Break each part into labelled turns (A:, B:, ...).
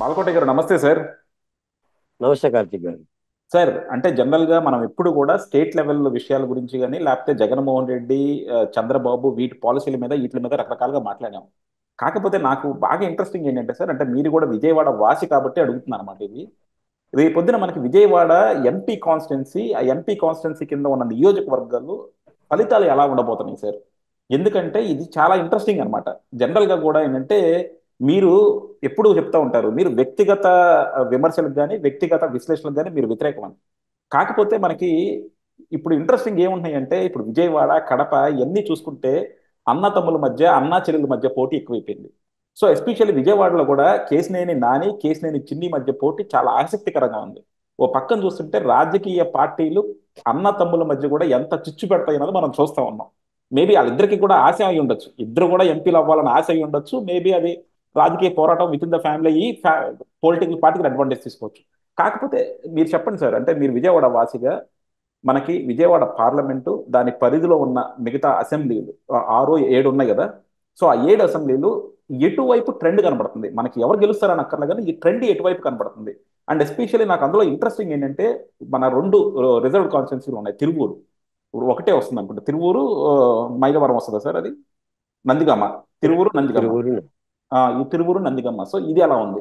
A: బాలకోట గారు నమస్తే సార్
B: నమస్తే కార్తీక్ గారు
A: సార్ అంటే జనరల్ గా మనం ఎప్పుడు కూడా స్టేట్ లెవెల్ విషయాల గురించి కానీ లేకపోతే జగన్మోహన్ రెడ్డి ఆ, చంద్రబాబు వీటి పాలసీల మీద వీటి మీద రకరకాలుగా మాట్లాడాం కాకపోతే నాకు బాగా ఇంట్రెస్టింగ్ ఏంటంటే సార్ అంటే మీరు కూడా విజయవాడ వాసి కాబట్టి అడుగుతున్నాను అనమాట ఇది రేపు పొద్దున మనకి విజయవాడ ఎంపీ కాన్స్టిట్యున్సీ ఆ ఎంపీ కాన్స్టిట్యున్సీ కింద ఉన్న నియోజకవర్గాలు ఫలితాలు ఎలా ఉండబోతున్నాయి సార్ ఎందుకంటే ఇది చాలా ఇంట్రెస్టింగ్ అనమాట జనరల్ గా కూడా ఏంటంటే మీరు ఎప్పుడు చెప్తా ఉంటారు మీరు వ్యక్తిగత ఆ, విమర్శలకు కానీ వ్యక్తిగత విశ్లేషణలకు కానీ మీరు వ్యతిరేకమని కాకపోతే మనకి ఇప్పుడు ఇంట్రెస్టింగ్ ఏముంటున్నాయి అంటే ఇప్పుడు విజయవాడ కడప ఇవన్నీ చూసుకుంటే అన్న తమ్ముల మధ్య అన్నా చెల్లెల మధ్య పోటీ ఎక్కువైపోయింది సో ఎస్పెషల్లీ విజయవాడలో కూడా కేసినేని నాని కేసినేని చిన్ని మధ్య పోటీ చాలా ఆసక్తికరంగా ఉంది ఓ పక్కన చూస్తుంటే రాజకీయ పార్టీలు అన్న తమ్ముల మధ్య కూడా ఎంత చిచ్చు పెడతాయి అన్నది మనం చూస్తా ఉన్నాం మేబీ వాళ్ళిద్దరికి కూడా ఆశ అయి ఉండొచ్చు ఇద్దరు కూడా ఎంపీలు అవ్వాలని ఆశ అయి ఉండొచ్చు మేబీ అది రాజకీయ పోరాటం విత్ ఇన్ ద ఫ్యామిలీ ఈ పొలిటికల్ పార్టీకి అడ్వాంటేజ్ తీసుకోవచ్చు కాకపోతే మీరు చెప్పండి సార్ అంటే మీరు విజయవాడ వాసిగా మనకి విజయవాడ పార్లమెంటు దాని పరిధిలో ఉన్న మిగతా అసెంబ్లీలు ఆ ఆరు ఏడు ఉన్నాయి కదా సో ఆ ఏడు అసెంబ్లీలు ఎటువైపు ట్రెండ్ కనబడుతుంది మనకి ఎవరు గెలుస్తారని అక్కర్లే కానీ ఈ ట్రెండ్ ఎటువైపు కనబడుతుంది అండ్ ఎస్పెషల్లీ నాకు అందులో ఇంట్రెస్టింగ్ ఏంటంటే మన రెండు రిజర్వ్ కాన్స్టిట్యున్సీలు ఉన్నాయి తిరువూరు ఇప్పుడు ఒకటే వస్తుంది అనుకుంటా తిరువూరు ఆ, మైలవరం వస్తుందా సార్ అది నందిగామ తిరువూరు నందిగామ
B: తిరువురు
A: ఆ, ఈ తిరువూరు నందిగామ సో ఇది ఎలా ఉంది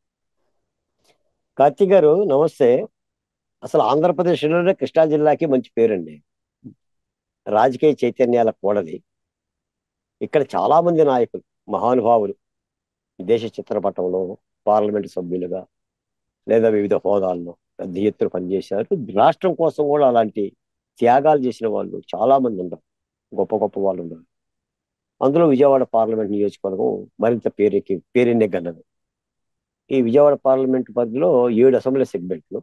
B: కార్తీక్ గారు నమస్తే అసలు ఆంధ్రప్రదేశ్లోనే కృష్ణా జిల్లాకి మంచి పేరండి రాజకీయ చైతన్యాల కూడలి ఇక్కడ చాలా మంది నాయకులు మహానుభావులు దేశ చిత్రపటంలో పార్లమెంట్ సభ్యులుగా లేదా వివిధ హోదాల్లో పెద్ద ఎత్తున పనిచేశారు రాష్ట్రం కోసం కూడా అలాంటి త్యాగాలు చేసిన వాళ్ళు చాలా మంది ఉన్నారు గొప్ప గొప్ప వాళ్ళు ఉన్నారు అందులో విజయవాడ పార్లమెంట్ నియోజకవర్గం మరింత పేరెక్కి పేరెన్నెగ్గన్నది ఈ విజయవాడ పార్లమెంట్ పరిధిలో ఏడు అసెంబ్లీ సెగ్మెంట్లు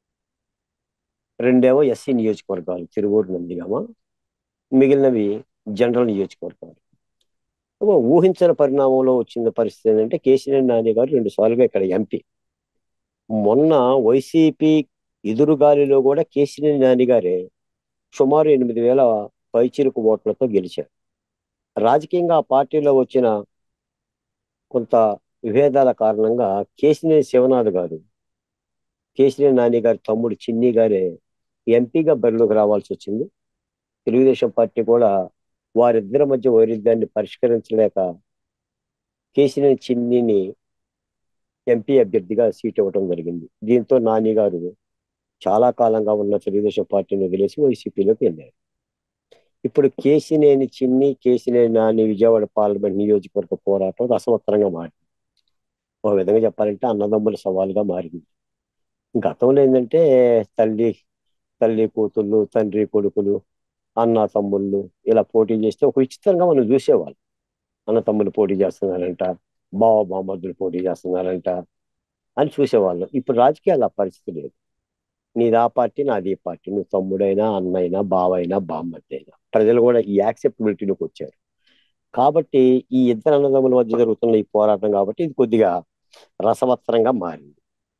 B: రెండేమో ఎస్సీ నియోజకవర్గాలు తిరువూరు నందిగామ మిగిలినవి జనరల్ నియోజకవర్గాలు ఒక ఊహించిన పరిణామంలో వచ్చిన పరిస్థితి ఏంటంటే కేసీఆర్ నాని గారు రెండు సార్లుగా ఇక్కడ ఎంపీ మొన్న వైసీపీ ఎదురుగాలిలో కూడా కేసీఆర్ నాని గారే సుమారు ఎనిమిది వేల పైచిరుకు ఓట్లతో గెలిచారు రాజకీయంగా ఆ పార్టీలో వచ్చిన కొంత విభేదాల కారణంగా కేసినేని శివనాథ్ గారు కేసినేని నాని గారి తమ్ముడు చిన్ని గారే ఎంపీగా బరిలోకి రావాల్సి వచ్చింది తెలుగుదేశం పార్టీ కూడా వారిద్దరి మధ్య వైరుధ్యాన్ని పరిష్కరించలేక కేసినేని చిన్నిని ఎంపీ అభ్యర్థిగా సీట్ ఇవ్వడం జరిగింది దీంతో నాని గారు చాలా కాలంగా ఉన్న తెలుగుదేశం పార్టీని వదిలేసి వైసీపీలోకి వెళ్ళారు ఇప్పుడు కేసినేని చిన్ని కేసినేని నాని విజయవాడ పార్లమెంట్ నియోజకవర్గ పోరాటం రసవత్తరంగా మారింది ఒక విధంగా చెప్పాలంటే అన్నదమ్ముల సవాలుగా మారింది గతంలో ఏంటంటే తల్లి తల్లి కూతుళ్ళు తండ్రి కొడుకులు అన్న తమ్ముళ్ళు ఇలా పోటీ చేస్తే ఒక విచిత్రంగా మనం చూసేవాళ్ళం అన్న తమ్ముళ్ళు పోటీ చేస్తున్నారంట బావ బామ్మర్దులు పోటీ చేస్తున్నారంట అని చూసేవాళ్ళం ఇప్పుడు రాజకీయాలు ఆ పరిస్థితి లేదు నీది ఆ పార్టీ నాది ఈ పార్టీ నువ్వు తమ్ముడైనా అన్నైనా బావైనా బామ్మర్ది అయినా ప్రజలు కూడా ఈ యాక్సెప్టబిలిటీలోకి వచ్చారు కాబట్టి ఈ ఇద్దరు అన్నదమ్ముల మధ్య జరుగుతున్న ఈ పోరాటం కాబట్టి ఇది కొద్దిగా రసవత్తరంగా మారింది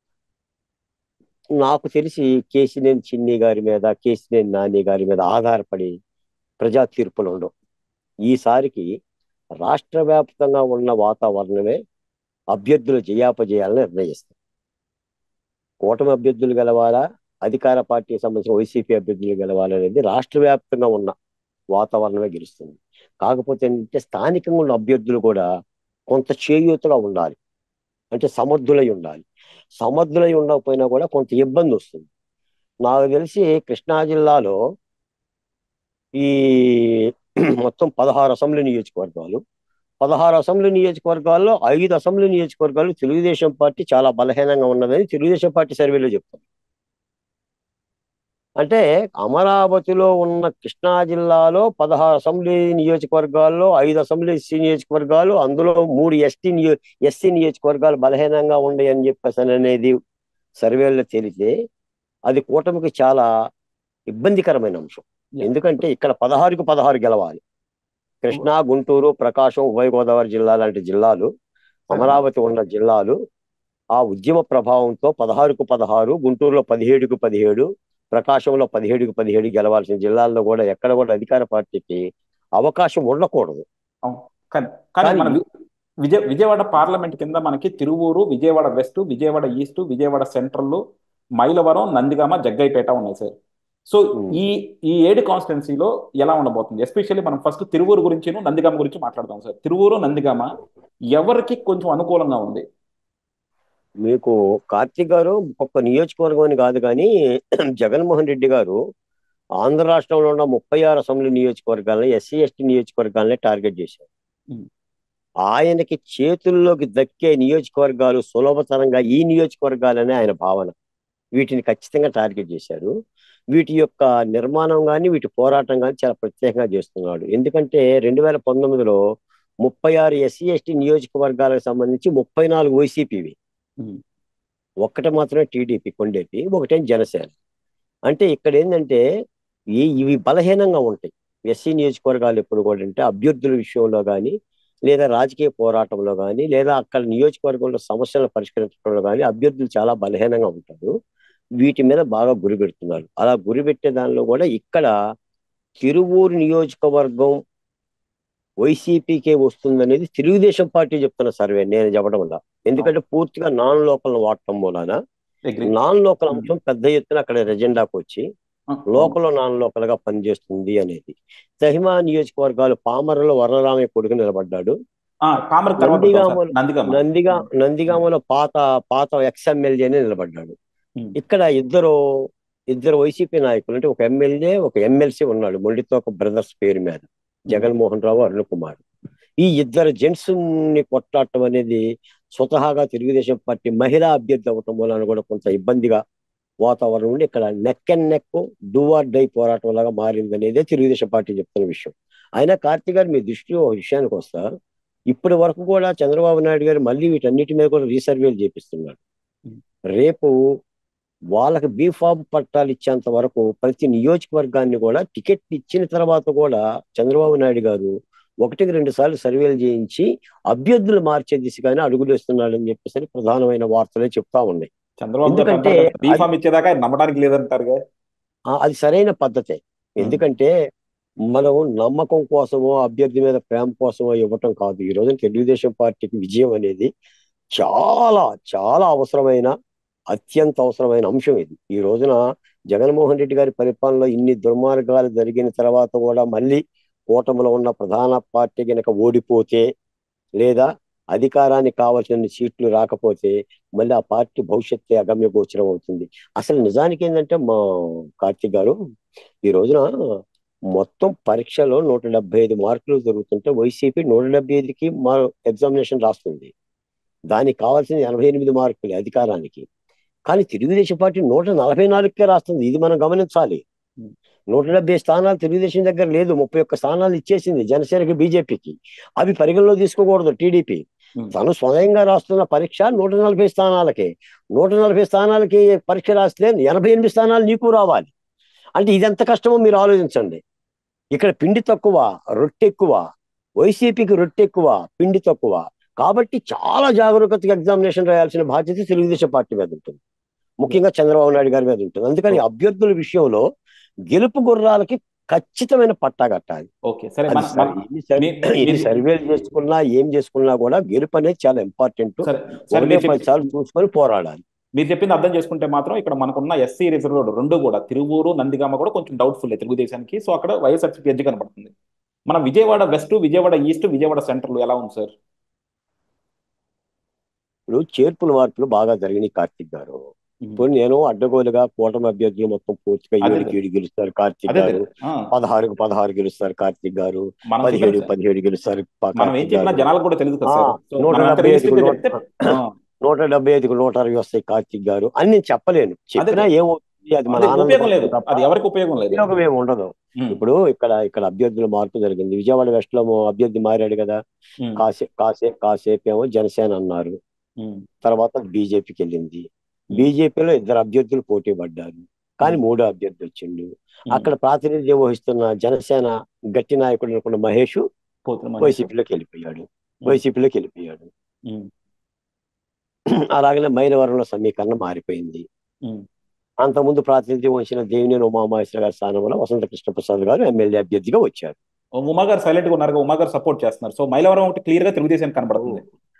B: నాకు తెలిసి కేసినేని చిన్ని గారి మీద కేసినేని నాని గారి మీద ఆధారపడి ప్రజా తీర్పులు ఉండవు ఈసారికి రాష్ట్ర వ్యాప్తంగా ఉన్న వాతావరణమే అభ్యర్థుల జయాపజయాలను నిర్ణయిస్తాయి కూటమి అభ్యర్థులు గెలవాలా అధికార పార్టీకి సంబంధించిన వైసీపీ అభ్యర్థులు గెలవాలనేది రాష్ట్ర వ్యాప్తంగా ఉన్న వాతావరణమే గెలుస్తుంది కాకపోతే ఏంటంటే స్థానికంగా ఉన్న అభ్యర్థులు కూడా కొంత చేయూతగా ఉండాలి అంటే సమర్థులై ఉండాలి సమర్థులై ఉండకపోయినా కూడా కొంత ఇబ్బంది వస్తుంది నాకు తెలిసి కృష్ణా జిల్లాలో ఈ మొత్తం పదహారు అసెంబ్లీ నియోజకవర్గాలు పదహారు అసెంబ్లీ నియోజకవర్గాల్లో ఐదు అసెంబ్లీ నియోజకవర్గాలు తెలుగుదేశం పార్టీ చాలా బలహీనంగా ఉన్నదని తెలుగుదేశం పార్టీ సర్వేలో చెప్తారు అంటే అమరావతిలో ఉన్న కృష్ణా జిల్లాలో పదహారు అసెంబ్లీ నియోజకవర్గాల్లో ఐదు అసెంబ్లీ ఎస్సీ నియోజకవర్గాలు అందులో మూడు ఎస్టీ నియో ఎస్సీ నియోజకవర్గాలు బలహీనంగా ఉన్నాయి అని చెప్పేసి అనేది సర్వేలో తేలితే అది కూటమికి చాలా ఇబ్బందికరమైన అంశం ఎందుకంటే ఇక్కడ పదహారుకు పదహారు గెలవాలి కృష్ణా గుంటూరు ప్రకాశం ఉభయ గోదావరి జిల్లా లాంటి జిల్లాలు అమరావతి ఉన్న జిల్లాలు ఆ ఉద్యమ ప్రభావంతో పదహారుకు పదహారు గుంటూరులో పదిహేడుకు పదిహేడు ప్రకాశంలో పదిహేడుకు పదిహేడు గెలవాల్సిన జిల్లాల్లో కూడా ఎక్కడ కూడా అధికార పార్టీకి అవకాశం ఉండకూడదు
A: అవును. కానీ కానీ
B: కానీ
A: మన విజయ విజయవాడ పార్లమెంట్ కింద మనకి Tiruvuru Vijayawada west Vijayawada east Vijayawada central Mylavaram Nandigama Jaggayyapeta ఉన్నాయి సార్ సో
B: ఉమ్.
A: ఈ ఈ ఏడు కాన్స్టిట్యున్సీలో ఎలా ఉండబోతుంది ఎస్పెషల్లీ మనం ఫస్ట్ తిరువూరు గురించి నందిగామ గురించి మాట్లాడదాం సార్ తిరువూరు నందిగామ ఎవరికి కొంచెం అనుకూలంగా ఉంది
B: మీకు కార్తీక్ గారు ఒక్క నియోజకవర్గం అని కాదు కానీ జగన్మోహన్ రెడ్డి గారు ఆంధ్ర రాష్ట్రంలో ఉన్న ముప్పై ఆరు అసెంబ్లీ నియోజకవర్గాలని ఎస్సీ ఎస్టీ నియోజకవర్గాలని టార్గెట్ చేశారు
A: ఉమ్.
B: ఆయనకి చేతుల్లోకి దక్కే నియోజకవర్గాలు సులభతరంగా ఈ నియోజకవర్గాలనే ఆయన భావన వీటిని ఖచ్చితంగా టార్గెట్ చేశారు వీటి యొక్క నిర్మాణం కానీ వీటి పోరాటం కానీ చాలా ప్రత్యేకంగా చేస్తున్నాడు ఎందుకంటే రెండు వేల పంతొమ్మిదిలో ముప్పై ఆరు ఎస్సీ ఎస్టీ నియోజకవర్గాలకు సంబంధించి ముప్పై నాలుగు వైసీపీవి
A: ఉమ్.
B: ఒక్కటి మాత్రమే టీడీపీ కొండేపి ఒకటేం జనసేన అంటే ఇక్కడ ఏంటంటే ఈ ఇవి బలహీనంగా ఉంటాయి ఎస్సీ నియోజకవర్గాలు ఎప్పుడు కూడా అంటే అభ్యర్థుల విషయంలో కానీ లేదా రాజకీయ పోరాటంలో కానీ లేదా అక్కడ నియోజకవర్గంలో సమస్యలను పరిష్కరించడంలో కానీ అభ్యర్థులు చాలా బలహీనంగా ఉంటారు వీటి మీద బాగా గురి పెడుతున్నారు అలా గురి పెట్టే దానిలో కూడా ఇక్కడ తిరువూరు నియోజకవర్గం వైసీపీకే వస్తుందనేది తెలుగుదేశం పార్టీ చెప్తున్న సర్వే నేను చెప్పడం వల్ల ఎందుకంటే పూర్తిగా నాన్ లోకల్ వాడటం మూలాన
A: Agree.
B: నాన్ లోకల్ అంశం పెద్ద ఎత్తున అక్కడ ఎజెండాకు వచ్చి
A: ఆ,
B: లోకల్ నాన్ లోకల్ గా పనిచేస్తుంది అనేది తహిమా నియోజకవర్గాలు పామరలో వరరామయ్య కొడుకు నిలబడ్డాడు
A: ఆ, పామర్ తర్వాత వద్దాం సార్.
B: నందిగామ-
A: నందిగామ
B: నందిగా నందిగామలో పాత పాత ఎక్స్ ఎమ్మెల్యేనే నిలబడ్డాడు
A: Hmm.
B: ఇక్కడ ఇద్దరు ఇద్దరు వైసీపీ నాయకులు అంటే ఒక ఎమ్మెల్యే ఒక ఎమ్మెల్సీ ఉన్నాడు మొండితో ఒక బ్రదర్స్ పేరు మీద జగన్మోహన్ రావు అరుణ్ కుమార్ ఈ ఇద్దరు జెంట్స్ ని కొట్లాడటం అనేది స్వతహాగా తెలుగుదేశం పార్టీ మహిళా అభ్యర్థి అవ్వటం వలన కూడా కొంత ఇబ్బందిగా వాతావరణం ఉండి ఇక్కడ neck and neck do or die పోరాటం లాగా మారింది అనేది తెలుగుదేశం పార్టీ చెప్తున్న విషయం అయినా కార్తీక్ గారు మీ దృష్టిలో ఒక విషయానికి వస్తా ఇప్పటి వరకు కూడా చంద్రబాబు నాయుడు గారు మళ్ళీ వీటన్నిటి మీద కూడా రీసర్వేలు చేపిస్తున్నారు రేపు వాళ్ళకి బీఫామ్ పట్టాలు ఇచ్చేంత వరకు ప్రతి నియోజకవర్గాన్ని కూడా టికెట్ ఇచ్చిన తర్వాత కూడా చంద్రబాబు నాయుడు గారు ఒకటికి రెండు సార్లు సర్వేలు చేయించి అభ్యర్థులు మార్చే దిశగానే అడుగులు వేస్తున్నాడని చెప్పేసి ప్రధానమైన వార్తలే చెప్తా ఉన్నాయి
A: చంద్రబాబు గారు
B: ఎందుకంటే
A: అంటారు, బీఫామ్ ఇచ్చేదాకా ఆయన నమ్మడానికి లేదంటారుగా
B: ఆ, అది సరైన పద్ధతే ఎందుకంటే మనం నమ్మకం కోసమో అభ్యర్థి మీద ప్రేమ కోసమో ఇవ్వటం కాదు ఈ రోజున తెలుగుదేశం పార్టీకి విజయం అనేది చాలా చాలా అవసరమైన అత్యంత అవసరమైన అంశం ఇది ఈ రోజున జగన్మోహన్ రెడ్డి గారి పరిపాలనలో ఇన్ని దుర్మార్గాలు జరిగిన తర్వాత కూడా మళ్ళీ కూటమిలో ఉన్న ప్రధాన పార్టీ కనుక ఓడిపోతే లేదా అధికారానికి కావాల్సిన సీట్లు రాకపోతే మళ్ళీ ఆ పార్టీ భవిష్యత్తు అగమ్య గోచరం అవుతుంది అసలు నిజానికి ఏంటంటే మా కార్తీక్ గారు ఈ రోజున మొత్తం పరీక్షలో నూట డెబ్బై ఐదు మార్కులు జరుగుతుంటే వైసీపీ నూట డెబ్బై ఐదుకి మా ఎగ్జామినేషన్ రాస్తుంది దానికి కావాల్సింది ఎనభై ఎనిమిది మార్కులు అధికారానికి కానీ తెలుగుదేశం పార్టీ నూట నలభై నాలుగుకే రాస్తుంది ఇది మనం గమనించాలి నూట డెబ్బై స్థానాలు తెలుగుదేశం దగ్గర లేదు ముప్పై ఒక్క స్థానాలు ఇచ్చేసింది జనసేనకి బీజేపీకి అవి పరిగణలో తీసుకోకూడదు టీడీపీ
A: Hmm.
B: తను స్వయంగా రాస్తున్న పరీక్ష నూట నలభై స్థానాలకే నూట నలభై స్థానాలకి పరీక్ష రాస్తే ఎనభై ఎనిమిది స్థానాలు నీకు రావాలి అంటే ఇది ఎంత కష్టమో మీరు ఆలోచించండి ఇక్కడ పిండి తక్కువ రొట్టె ఎక్కువ వైసీపీకి రొట్టె ఎక్కువ పిండి తక్కువ కాబట్టి చాలా జాగరూకతగా ఎగ్జామినేషన్ రాయాల్సిన బాధ్యత తెలుగుదేశం పార్టీ మీద ఉంటుంది ముఖ్యంగా చంద్రబాబు నాయుడు గారి మీద ఉంటుంది అందుకని అభ్యర్థుల విషయంలో గెలుపు గుర్రాలకి ఖచ్చితమైన పట్టా కట్టాలి
A: ఓకే సరే
B: అది
A: మన-
B: సరే,
A: మన-
B: ఎన్ని సర్-
A: మీ-
B: ఎన్ని
A: మీరు-
B: సర్వేలు చేసుకున్నా ఏం చేసుకున్నా కూడా గెలుపు అనేది చాలా ఇంపార్టెంట్
A: సరే సరే
B: ఒకటే
A: మీరు
B: పది
A: చెప్పి-
B: సార్లు చూసుకొని పోరాడాలి
A: మీరు చెప్పింది అర్థం చేసుకుంటే మాత్రం ఇక్కడ మనకున్న ఎస్సీ రిజర్వ్డ్ రెండు కూడా తిరువూరు నందిగామ కూడా కొంచెం డౌట్ఫుల్ తెలుగుదేశానికి సో అక్కడ వైఎస్ఆర్సీపీ ఎడ్జ్ కనబడుతుంది మన Vijayawada west Vijayawada east Vijayawada central ఎలా ఉంది సార్
B: ఇప్పుడు చేర్పుల మార్పులు బాగా జరిగినాయి కార్తిక్ గారు ఇప్పుడు నేను అడ్డగోలుగా కూటమి అభ్యర్థులు మొత్తం పూర్తిగా
A: అదే,
B: ఏడుకి ఏడు గెలుస్తారు కార్తిక్
A: అదే
B: గారు
A: ఆ,
B: పదహారుకు పదహారు గెలుస్తారు కార్తిక్ గారు
A: మనం
B: పదిహేడు
A: చెప్పాం సార్.
B: పదిహేడు గెలుస్తారు ప-
A: మనం ఏం
B: కార్తిక్
A: చెప్పినా
B: గారు
A: జనాలకు కూడా తెలుసు కదా
B: ఆ,
A: సార్ సో
B: నూట
A: మనం ఎంత
B: డెబ్బై
A: realistic గా
B: ఐదుకు
A: చెప్తే ఆ,
B: నూట డెబ్బై ఐదుకు నూట అరవై వస్తాయి కార్తిక్ గారు అని నేను చెప్పలేను చెప్పినా ఏమవుతుంది అది మన
A: అదే
B: ఆనందం
A: ఉపయోగం లేదు
B: తప్ప
A: అది ఎవరికి ఉపయోగం లేదు
B: ఉపయోగం ఏమి ఉండదు
A: ఉమ్,
B: ఇప్పుడు ఇక్కడ ఇక్కడ అభ్యర్థుల మార్పు జరిగింది విజయవాడ వెస్ట్ లో అభ్యర్థి మారాడు కదా
A: ఉమ్,
B: కాసే కాసే కాసేపు ఏమో జనసేన అన్నారు
A: ఉమ్,
B: తర్వాత బీజేపీకి వెళ్ళింది బీజేపీలో ఇద్దరు అభ్యర్థులు పోటీ పడ్డారు కానీ
A: ఉమ్.
B: మూడో అభ్యర్థి వచ్చిండు
A: ఉమ్,
B: అక్కడ ప్రాతినిధ్యం వహిస్తున్న జనసేన గట్టి నాయకుడు అనుకున్న మహేష్
A: పోతున్న మనిషి.
B: వైసీపీలోకి వెళ్ళిపోయాడు వైసీపీలోకి వెళ్ళిపోయాడు
A: ఉమ్,
B: అలాగనే మైలవరంలో సమీకరణ మారిపోయింది
A: ఉమ్,
B: అంతకుముందు ప్రాతినిధ్యం వహించిన దేవినేని ఉమామహేశ్వర గారి స్థానంలో వసంత కృష్ణప్రసాద్ గారు ఎమ్మెల్యే అభ్యర్థిగా వచ్చారు
A: ఉమా గారు సైలెంట్ గా ఉన్నారు ఉమా గారు సపోర్ట్ చేస్తున్నారు సో మైలవరం ఒకటి క్లియర్ గా తెలుగుదేశం కనబడుతుంది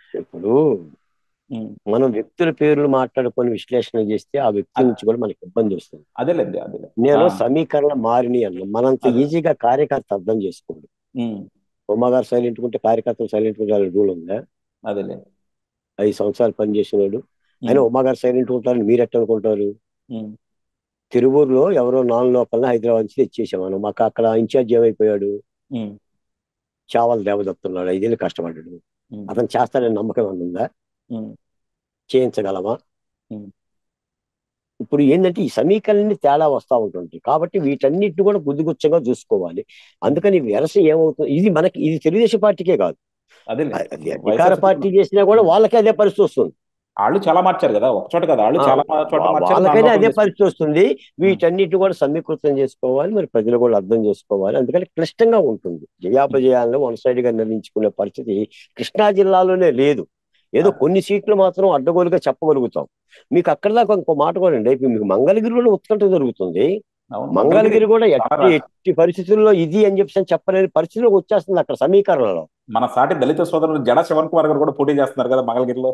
B: ఇప్పుడు
A: ఉమ్,
B: మనం వ్యక్తుల పేర్లు మాట్లాడుకొని విశ్లేషణ చేస్తే ఆ వ్యక్తి
A: అదే.
B: నుంచి కూడా మనకి ఇబ్బంది వస్తుంది
A: అదేలేండి అదేలే
B: నేను
A: ఆ,
B: సమీకరణ మారిని అన్నా మనంత
A: అదే.
B: ఈజీగా కార్యకర్త అర్థం చేసుకోండి
A: ఉమ్,
B: బొమ్మగారు సైలెంట్ ఉంటే కార్యకర్తలు సైలెంట్ ఉండాలి రూల్ ఉందా
A: అదేలే
B: ఐదు సంవత్సరాలు పనిచేసినాడు ఆయన
A: ఉమ్,
B: ఉమ్మగారు సైలెంట్ ఉంటారని మీరు ఎట్ట అనుకుంటారు
A: ఉమ్,
B: తిరువూరులో ఎవరో నాలుగు లోపల హైదరాబాద్ నుంచి తెచ్చేసాం మనం మాకు అక్కడ ఇన్ఛార్జ్ ఏమైపోయాడు
A: ఉమ్,
B: చావల్ దేవదత్తున్నాడు ఐదేళ్ళు కష్టపడ్డాడు
A: ఉమ్,
B: అతను చేస్తాడని నమ్మకం ఏమన్నా ఉందా
A: ఉమ్,
B: చేయించగలమా
A: ఉమ్.
B: ఇప్పుడు ఏంటంటే ఈ సమీకరణని తేడా వస్తూ ఉంటుంది కాబట్టి వీటన్నిటిని కూడా గుద్దుగుచ్చగా చూసుకోవాలి అందుకని వెరస ఏమవుతుంది ఇది మనకి ఇది తెలుగుదేశం పార్టీకే కాదు
A: అదేలే
B: అది అధికార
A: వైఎస్ఆర్
B: పార్టీ చేసినా కూడా వాళ్ళకే అదే పరిస్థితి వస్తుంది
A: వాళ్ళు చాలా మార్చారు కదా ఒక చోట కదా వాళ్ళు
B: ఆ,
A: చాలా మా- చోట
B: వా-
A: మార్చారు
B: వాళ్ళకైనా
A: దాని
B: అదే
A: లోపల
B: పరిస్థితి వస్తుంది వీటన్నిటి కూడా సమీకృతం చేసుకోవాలి మరి ప్రజలు కూడా అర్థం చేసుకోవాలి అందుకని క్లిష్టంగా ఉంటుంది జయాపజయాలను వన్ సైడ్ గా నిర్ణయించుకునే పరిస్థితి కృష్ణా జిల్లాలోనే లేదు ఏదో కొన్ని సీట్లు మాత్రం అడ్డగోలుగా చెప్పగలుగుతాం మీకు అక్కడ దాకా ఇంకో మాట కూడా అండి ఇప్పుడు మీకు మంగళగిరిలో ఉత్కంఠ జరుగుతుంది
A: అవును,
B: మంగళగిరి కూడా
A: చాలా
B: ఎట్టి
A: రాష్ట్రం.
B: ఎట్టి పరిస్థితుల్లో ఇది అని చెప్పి చెప్పలేని పరిస్థితిలోకి వచ్చేస్తుంది అక్కడ సమీకరణలో
A: మన సాటి దళిత సోదరులు జడ శివన్ కుమార్ గారు కూడా పోటీ చేస్తున్నారు కదా మంగళగిరిలో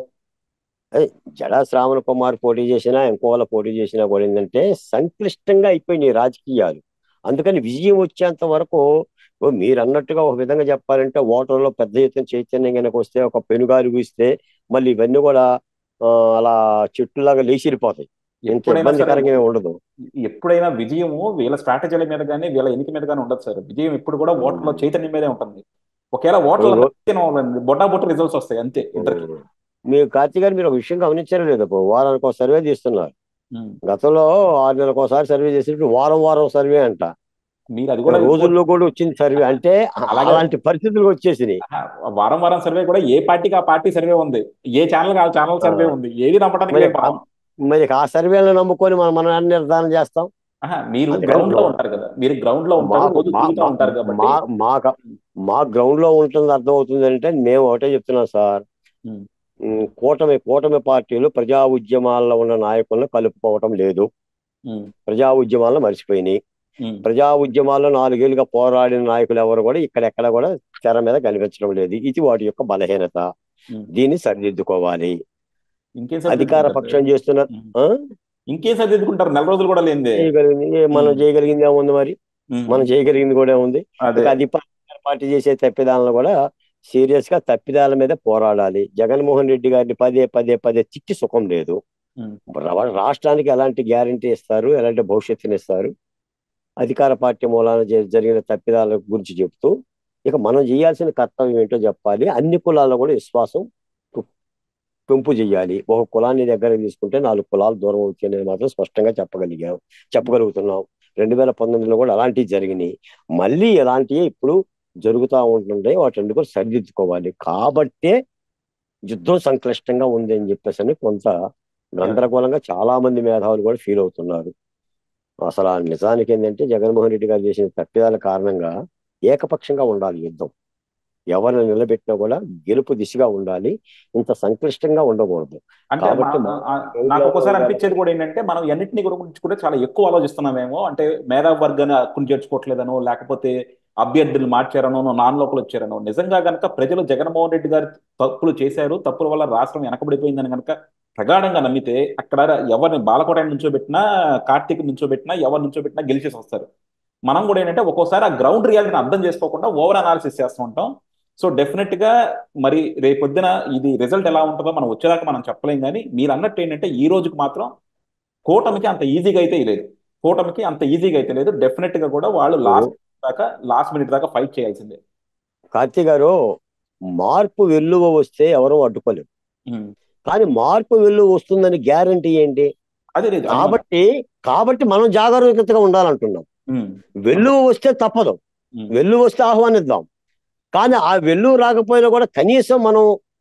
B: జడా శ్రావణ కుమార్ పోటీ చేసినా ఇంకోళ్ళ పోటీ చేసినా కూడా ఏంటంటే సంక్లిష్టంగా అయిపోయినాయి రాజకీయాలు అందుకని విజయం వచ్చేంత వరకు ఓ మీరు అన్నట్టుగా ఒక విధంగా చెప్పాలంటే ఓటర్లో పెద్ద ఎత్తున చైతన్యం కనుక వస్తే ఒక పెనుగారు వీస్తే మళ్ళీ ఇవన్నీ కూడా ఆ, అలా చెట్టులాగా లేచిరిపోతాయి ఇంత
A: ఎప్పుడైనా సరే
B: ఇబ్బందికరంగా ఉండదు
A: ఎప్పుడైనా విజయము వీళ్ళ స్ట్రాటజీల మీద కానీ వీళ్ళ ఎన్నిక మీద కానీ ఉండదు సార్ విజయం ఎప్పుడు కూడా ఓట్ల చైతన్యం మీదే ఉంటుంది ఒకవేళ ఓట్ల
B: రో-
A: బొట్టా బొట్ట రిజల్ట్స్ వస్తాయి అంతే ఇద్దరికి
B: మీరు కార్తీక్ గారు మీరు ఒక విషయం గమనించారో లేదో ఇప్పుడు వారానికి ఒక సర్వే తీస్తున్నారు
A: ఉమ్.
B: గతంలో ఆరు నెలలకు ఒకసారి సర్వే చేసినప్పుడు వారం వారం సర్వే అంట
A: మీరు అది కూడా
B: రోజుల్లో కూడా వచ్చింది సర్వే అంటే
A: అలాగే.
B: అలాంటి పరిస్థితులు వచ్చేసినాయి
A: ఆహా, వారం వారం సర్వే కూడా ఏ పార్టీకి ఆ పార్టీ సర్వే ఉంది ఏ ఛానల్ ఆ ఛానల్ సర్వే ఉంది ఏది నమ్మడానికి
B: మరి
A: లేదు మనం.
B: మరి ఆ సర్వేలను నమ్ముకొని మనం మనం అన్ని నిర్ధారణ చేస్తాం
A: ఆహా, మీరు
B: అందుకని
A: గ్రౌండ్ లో
B: మా-
A: ఉంటారు కదా మీరు గ్రౌండ్ లో ఉంటారు
B: మాకు
A: రోజు
B: మా-
A: తిరుగుతూ ఉంటారు కాబట్టి
B: మా మా మా గ్రౌండ్ లో ఉంటుంది అర్థం అవుతుంది అంటే మేము ఒకటే చెప్తున్నాం సార్
A: ఉమ్.
B: ఉమ్, కూటమి కూటమి పార్టీలు ప్రజా ఉద్యమాల్లో ఉన్న నాయకులను కలుపుకోవటం లేదు
A: ఉమ్,
B: ప్రజా ఉద్యమాలను మర్చిపోయినాయి
A: ఉమ్,
B: ప్రజా ఉద్యమాల్లో నాలుగేళ్లుగా పోరాడిన నాయకులు ఎవరు కూడా ఇక్కడెక్కడ కూడా తెర మీద కనిపించడం లేదు ఇది వాటి యొక్క బలహీనత
A: ఉమ్.
B: దీన్ని సరిదిద్దుకోవాలి
A: ఇంకేం
B: అధికార
A: సరిదిద్దుకుంటారు
B: పక్షం
A: సార్?
B: చేస్తున్న
A: ఉమ్.
B: ఆ?
A: ఇంకేం సరిదిద్దుకుంటారు నెల రోజులు కూడా లేనిదే
B: చేయగలిగింది మనం
A: ఉమ్.
B: చేయగలిగింది ఏముంది మరి
A: ఉమ్.
B: మనం చేయగలిగింది కూడా ఉంది
A: అదే
B: ఇక అధికార పార్టీ చేసే తప్పిదాలను కూడా సీరియస్ గా తప్పిదాల మీద పోరాడాలి జగన్మోహన్ రెడ్డి గారిని పదే పదే పదే తిట్టి సుఖం లేదు
A: ఉమ్.
B: రా- రాష్ట్రానికి ఎలాంటి గ్యారంటీ ఇస్తారు ఎలాంటి భవిష్యత్తుని ఇస్తారు అధికార పార్టీ మూలాన జ- జరిగిన తప్పిదాల గురించి చెప్తూ ఇక మనం చేయాల్సిన కర్తవ్యం ఏంటో చెప్పాలి అన్ని కులాల్లో కూడా విశ్వాసం పు- పెంపు చేయాలి ఒక కులాన్ని దగ్గర తీసుకుంటే నాలుగు కులాలు దూరం అవుతాయి అనేది మాత్రం స్పష్టంగా చెప్పగలిగాం చెప్పగలుగుతున్నాం రెండు వేల పంతొమ్మిదిలో కూడా అలాంటివి జరిగినాయి మళ్ళీ ఎలాంటివి ఇప్పుడు జరుగుతూ ఉంటుంటాయి వాటిని కూడా సరిదిద్దుకోవాలి కాబట్టే యుద్ధం సంక్లిష్టంగా ఉంది అని చెప్పేసి అని కొంత గందరగోళంగా చాలా మంది మేధావులు కూడా ఫీల్ అవుతున్నారు అసలు ఆ నిజానికి ఏంటంటే జగన్మోహన్ రెడ్డి గారు చేసిన తప్పిదాల కారణంగా ఏకపక్షంగా ఉండాలి యుద్ధం ఎవరిని నిలబెట్టినా కూడా గెలుపు దిశగా ఉండాలి ఇంత సంక్లిష్టంగా ఉండకూడదు
A: అంటే
B: కాబట్టి
A: మా-
B: మా-
A: ఆ- నాకు ఒకసారి అనిపించేది కూడా ఏంటంటే మనం ఎన్నింటిని గురించి కూడా చాలా ఎక్కువ ఆలోచిస్తున్నామేమో అంటే మేధావి వర్గాన్ని హక్కును చేర్చుకోవట్లేదనో లేకపోతే అభ్యర్థులు మార్చారనో నాన్ లోకల్ వచ్చారనో నిజంగా గనక ప్రజలు జగన్మోహన్ రెడ్డి గారు తప్పులు చేశారు తప్పుల వల్ల రాష్ట్రం వెనకబడిపోయిందని గనక ప్రగాఢంగా నమ్మితే అక్కడ ఎవరిని బాలకోట నుంచోబెట్టినా కార్తీక్ నుంచోబెట్టినా ఎవరు నుంచోబెట్టినా గెలిచేసి వస్తారు మనం కూడా ఏంటంటే ఒక్కోసారి ఆ గ్రౌండ్ రియాలిటీని అర్థం చేసుకోకుండా ఓవర్ అనాలిసిస్ చేస్తూ ఉంటాం సో డెఫినెట్ గా మరి రేపొద్దున ఇది రిజల్ట్ ఎలా ఉంటుందో మనం వచ్చేదాకా మనం చెప్పలేం కానీ మీరు అన్నట్టు ఏంటంటే ఈ రోజుకి మాత్రం కూటమికి అంత ఈజీగా అయితే లేదు కూటమికి అంత ఈజీగా అయితే లేదు డెఫినెట్ గా కూడా వాళ్ళు లాస్ట్ దాకా లాస్ట్ మినిట్ దాకా ఫైట్ చేయాల్సిందే
B: కార్తీ గారు మార్పు వెల్లువ వస్తే ఎవరూ అడ్డుకోలేరు
A: ఉమ్.
B: కానీ మార్పు వెల్లువ వస్తుందని గ్యారంటీ ఏంటి
A: అదే లేదు అది మన-
B: కాబట్టి కాబట్టి మనం జాగరూకతగా ఉండాలంటున్నాం
A: ఉమ్.
B: వెల్లువ వస్తే తప్పదు
A: ఉమ్.
B: వెల్లువ వస్తే ఆహ్వానిద్దాం కానీ ఆ వెల్లువ రాకపోయినా కూడా కనీసం మనం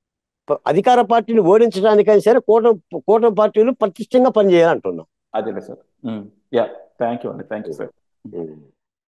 B: ప- అధికార పార్టీని ఓడించడానికైనా సరే కూటమి కూటమి పార్టీలు పటిష్టంగా పనిచేయాలంటున్నాం
A: అదే సార్ యా థ్యాంక్ యూ అండి థ్యాంక్ యూ సార్
B: ఉమ్.